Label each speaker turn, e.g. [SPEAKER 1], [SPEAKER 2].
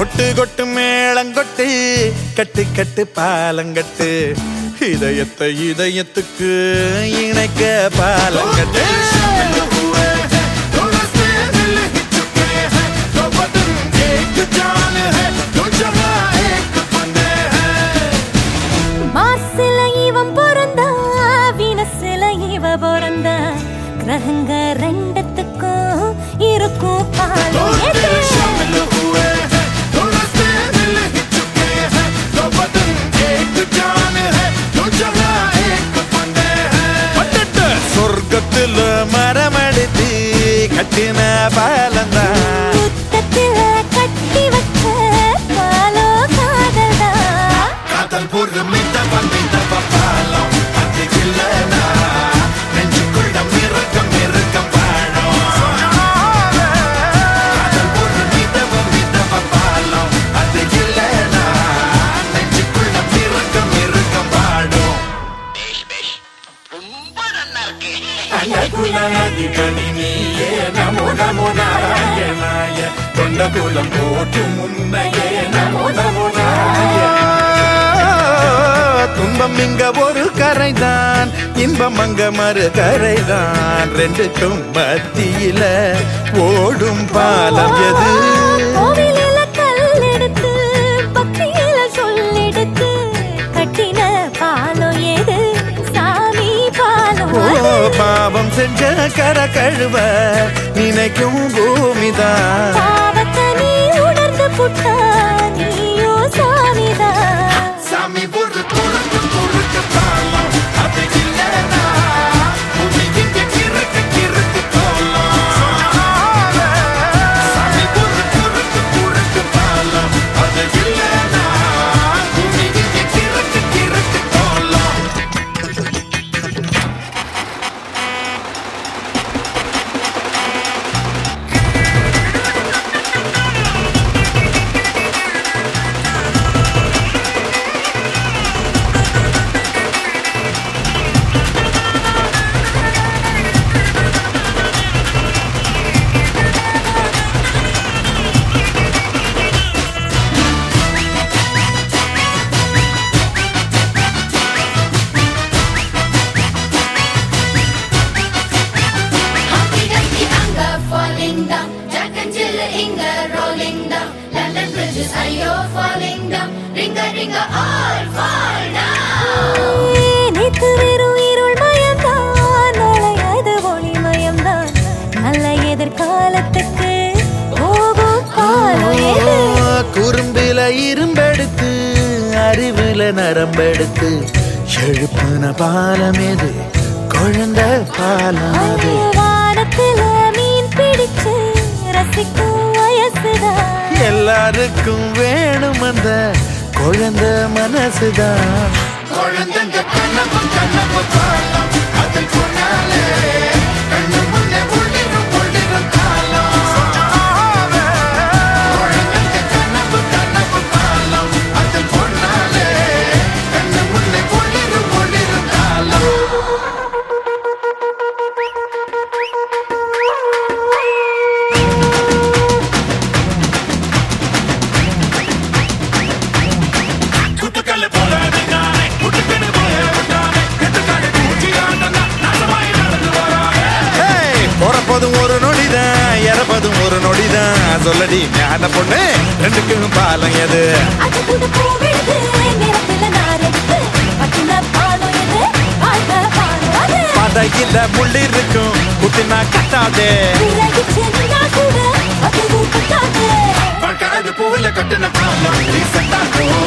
[SPEAKER 1] கொட்டு கொட்டு மேளங்கொட்டு கட்டு கட்டு பாலங்கட்டு இதயத்தை இதயத்துக்கு இணைக்க பாலங்கட்டு
[SPEAKER 2] மார்ஸ்ல இவன் பிறந்தா வீனஸ்ல இவ பிறந்தா கிரகங்க ரெண்டத்துக்கும் இருக்கும் பாலம் எது?
[SPEAKER 1] பட்டுட்டு சொர்க்கத்துல மரமடித்து கட்டின பாலந்தான்
[SPEAKER 2] முத்தத்தில கட்டி வச்ச பாலோ காதல்தா
[SPEAKER 1] காதல் பொறுமை தவம் தவ பாலம் அது இல்லனா நெஞ்சுக்குள்ள மிருக்கம் மிருக்கம் பாடும் காதல் பொறுமை தவம் தவ பாலம் அது இல்லனா நெஞ்சுக்குள்ள மிருக்கம் மிருக்கம் பாடும் அன்னகுலாதிபதி நீயே நமோ நமோ நாராயணாய தொண்டகுலம் போற்றும் முன்னையே நமோ நமோ துன்பம் இங்க ஒரு கரைதான் இன்பம் அங்க மறு கரைதான் ரெண்டுக்கும் மத்தியில ஓடும் பாலம் எது
[SPEAKER 2] கோவிலில கல் எடுத்து பக்தியில சொல்லெடுத்து கட்டின பாலம் எது சாமி பாலம்
[SPEAKER 1] ஓ
[SPEAKER 2] அது.
[SPEAKER 1] பாவம் செஞ்ச கர கழுவ நினைக்கும் பூமிதான்
[SPEAKER 2] பாவத்தை நீ உணர்ந்து புட்டா நீயோ சாமிதான்
[SPEAKER 1] சாமி ஒரு குறுக்கு குறுக்கு பாலம் அது இல்லனா பூமி இங்க கிறுக்கு கிறுக்கு கோலம் சாமி ஒரு குறுக்கு குறுக்கு பாலம் அது இல்லனா பூமி இங்க கிறுக்கு கிறுக்கு கோலம்
[SPEAKER 3] Humpty Dumpty anger falling down. Jack and Jill Inga rolling down. London bridges are you falling down. Ringa ringa all fall down.
[SPEAKER 2] நேத்து வெறும் இருள் மயம்தான் நாளை அது ஒளி மயம்தான் நல்ல எதிர்காலத்துக்கு போகும் காலம் எது
[SPEAKER 1] குறும்பில இரும்பெடுத்து அறிவுல நரம்பெடுத்து எழுப்புன பாலம் எது குழந்தை பாலம் அது
[SPEAKER 2] வானத்துல மீன் பிடிச்சு ரசிக்கும் வயசுதான்
[SPEAKER 1] எல்லாருக்கும் வேணும் அந்த குழந்தை மனசுதான் குழந்தைங்க கண்ணப்பு கண்ணப்பு பாலம் அதில் போனாலே கண்ணு முன்னே ஒளிரும் ஒளிரும் காலம் குழந்தைங்க கண்ணப்பு கண்ணப்பு பாலம் அதில் போனாலே கண்ணு முன்னே ஒளிரும் ஒளிரும் காலம் குட்டுக்கல்லு போடாது நானே குட்டுக்கல்லு போய விட்டானே எட்டுக்காடு பூச்சி ஆண்டனா நாசமாய் நடந்து வரானே பிறப்பதும் ஒரு நொடிதான் இறப்பதும் ஒரு நொடிதான் சொல்லடி ஞான பொண்ணு ரெண்டுக்கும் பாலம் எது
[SPEAKER 2] அது புது பூவெடுத்து நிறத்துல நாரெடுத்து பட்டின பாலம் எது வாழ்க்கை பாலம் அது
[SPEAKER 1] பதையில முள்ளி இருக்கும் குத்தினா கட்டாதே
[SPEAKER 2] விலகி சென்றா கூட அது ஊக்கத்தாது
[SPEAKER 1] கழுது பூவில கட்டின பாலம் நீ செத்தாக்கோ